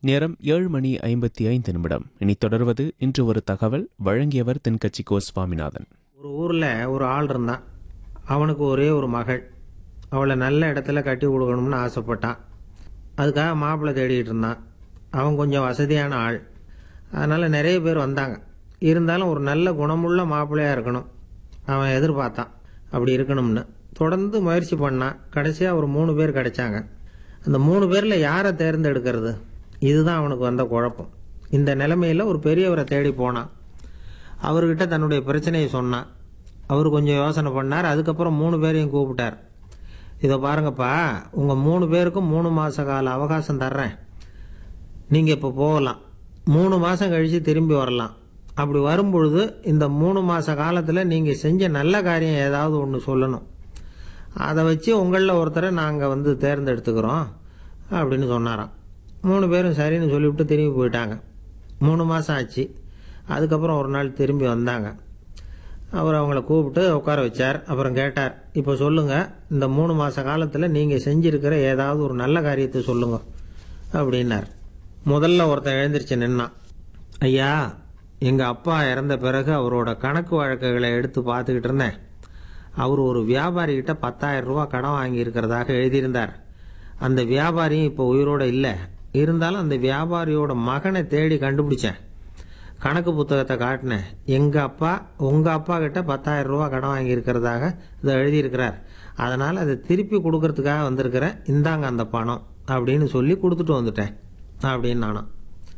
நேரம் ஏழு மணி ஐம்பத்தி ஐந்து நிமிடம் இனி தொடர்வது இன்று ஒரு தகவல் வழங்கியவர் தென்கட்சி கோ சுவாமிநாதன் ஒரு ஊரில் ஒரு ஆள் இருந்தான் அவனுக்கு ஒரே ஒரு மகள் அவளை நல்ல இடத்துல கட்டி கொடுக்கணும்னு ஆசைப்பட்டான் அதுக்காக மாப்பிள்ளை தேடிட்டு இருந்தான் அவன் கொஞ்சம் வசதியான ஆள் அதனால் நிறைய பேர் வந்தாங்க இருந்தாலும் ஒரு நல்ல குணமுள்ள மாப்பிள்ளையாக இருக்கணும் அவன் எதிர்பார்த்தான் அப்படி இருக்கணும்னு தொடர்ந்து முயற்சி பண்ணான் கடைசியாக ஒரு மூணு பேர் கிடைச்சாங்க அந்த மூணு பேரில் யாரை தேர்ந்தெடுக்கிறது இதுதான் அவனுக்கு வந்த குழப்பம் இந்த நிலைமையில் ஒரு பெரியவரை தேடி போனான் அவர்கிட்ட தன்னுடைய பிரச்சனையை சொன்னான் அவர் கொஞ்சம் யோசனை பண்ணார் அதுக்கப்புறம் மூணு பேரையும் கூப்பிட்டார் இதை பாருங்கப்பா உங்கள் மூணு பேருக்கும் மூணு மாத கால அவகாசம் தர்றேன் நீங்கள் இப்போ போகலாம் மூணு மாதம் கழித்து திரும்பி வரலாம் அப்படி வரும்பொழுது இந்த மூணு மாத காலத்தில் நீங்கள் செஞ்ச நல்ல காரியம் ஏதாவது ஒன்று சொல்லணும் அதை வச்சு உங்களில் ஒருத்தரை நாங்கள் வந்து தேர்ந்தெடுத்துக்கிறோம் அப்படின்னு சொன்னாராம் மூணு பேரும் சரின்னு சொல்லிவிட்டு திரும்பி போயிட்டாங்க மூணு மாதம் ஆச்சு அதுக்கப்புறம் ஒரு நாள் திரும்பி வந்தாங்க அவர் அவங்கள கூப்பிட்டு உட்கார வச்சார் அப்புறம் கேட்டார் இப்போ சொல்லுங்கள் இந்த மூணு மாத காலத்தில் நீங்கள் செஞ்சிருக்கிற ஏதாவது ஒரு நல்ல காரியத்தை சொல்லுங்க அப்படின்னார் முதல்ல ஒருத்தன் எழுந்திருச்சு நின்னான் ஐயா எங்கள் அப்பா இறந்த பிறகு அவரோட கணக்கு வழக்குகளை எடுத்து பார்த்துக்கிட்டு இருந்தேன் அவர் ஒரு வியாபாரிகிட்ட பத்தாயிரம் ரூபா கடன் வாங்கி இருக்கிறதாக எழுதியிருந்தார் அந்த வியாபாரியும் இப்போ உயிரோட இல்லை இருந்தாலும் அந்த வியாபாரியோட மகனை தேடி கண்டுபிடிச்சேன் கணக்கு புத்தகத்தை காட்டினேன் எங்கள் அப்பா உங்கள் அப்பா கிட்ட பத்தாயிரம் ரூபா கடன் வாங்கி இருக்கிறதாக இதை எழுதியிருக்கிறார் அதனால் அதை திருப்பி கொடுக்கறதுக்காக வந்திருக்கிறேன் இந்தாங்க அந்த பணம் அப்படின்னு சொல்லி கொடுத்துட்டு வந்துட்டேன் அப்படின்னு நானும்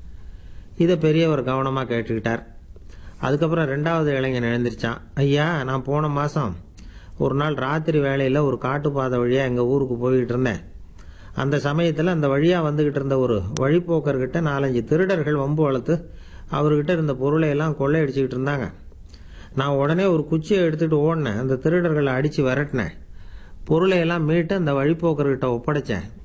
இதை பெரியவர் கவனமாக கேட்டுக்கிட்டார் அதுக்கப்புறம் ரெண்டாவது இளைஞன் எழுந்திருச்சான் ஐயா நான் போன மாதம் ஒரு நாள் ராத்திரி வேளையில் ஒரு காட்டுப்பாதை வழியாக எங்கள் ஊருக்கு போய்கிட்டு இருந்தேன் அந்த சமயத்தில் அந்த வழியாக வந்துக்கிட்டு இருந்த ஒரு வழிப்போக்கர்கிட்ட நாலஞ்சு திருடர்கள் வம்பு வளர்த்து அவர்கிட்ட இருந்த பொருளை எல்லாம் கொள்ளையடிச்சிக்கிட்டு இருந்தாங்க நான் உடனே ஒரு குச்சியை எடுத்துகிட்டு ஓடினேன் அந்த திருடர்களை அடித்து விரட்டினேன் பொருளை எல்லாம் மீட்டு அந்த வழிப்போக்கர்கிட்ட ஒப்படைச்சேன்